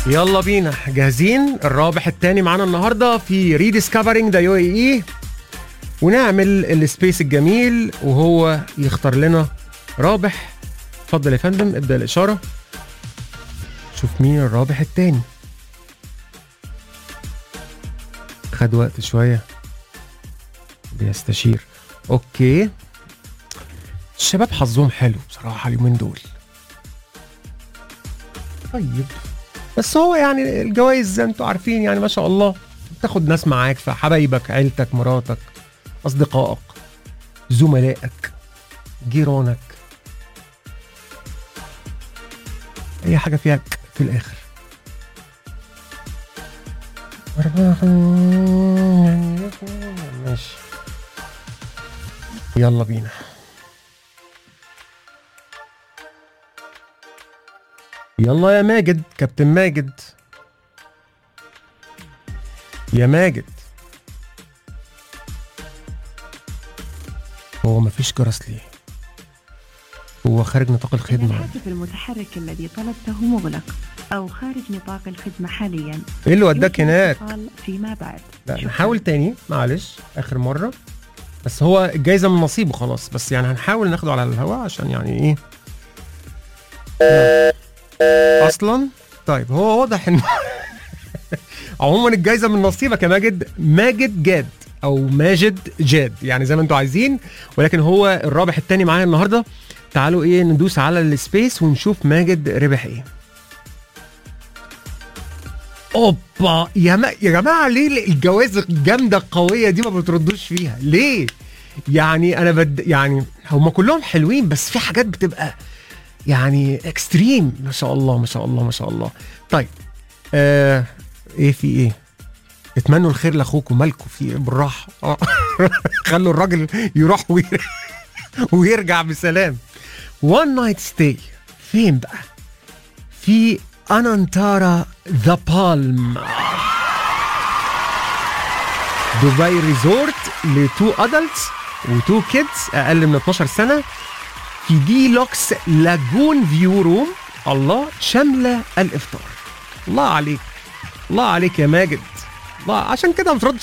يلا بينا جاهزين الرابح الثاني معانا النهارده في ريديسكفرينج ذا يو اي اي ونعمل السبيس الجميل وهو يختار لنا رابح اتفضل يا فندم ابدا الاشاره شوف مين الرابح الثاني خد وقت شويه بيستشير اوكي الشباب حظهم حلو بصراحه اليومين دول طيب بس هو يعني الجوائز زي ما انتوا عارفين يعني ما شاء الله تاخد ناس معاك فحبايبك عيلتك مراتك اصدقائك زملائك جيرانك اي حاجه فيها ك في الاخر ماشي يلا بينا يلا يا ماجد كابتن ماجد يا ماجد هو مفيش جرس ليه هو خارج نطاق إذا الخدمة الهاتف المتحرك الذي طلبته مغلق أو خارج نطاق الخدمة حاليا ايه اللي وداك يمكن هناك الاتصال فيما بعد لا شكراً. نحاول تاني معلش اخر مرة بس هو الجايزة من نصيبه خلاص بس يعني هنحاول ناخده على الهواء عشان يعني ايه اصلا طيب هو واضح ان عموما الجايزه من نصيبك يا ماجد ماجد جاد او ماجد جاد يعني زي ما انتوا عايزين ولكن هو الرابح الثاني معانا النهارده تعالوا ايه ندوس على السبيس ونشوف ماجد ربح ايه اوبا يا ما يا جماعه ليه الجوائز الجامده القويه دي ما بتردوش فيها ليه يعني انا بد يعني هم كلهم حلوين بس في حاجات بتبقى يعني اكستريم ما شاء الله ما شاء الله ما شاء الله طيب آه ايه في ايه اتمنوا الخير لاخوكم مالكم في إيه؟ بالراحه آه. خلوا الراجل يروح وير... ويرجع بسلام وان نايت ستاي فين بقى في انانتارا ذا بالم دبي ريزورت لتو ادلتس وتو كيدز اقل من 12 سنه في ديلوكس لاجون فيو روم الله شامله الافطار الله عليك الله عليك يا ماجد الله عشان كده ما بتردش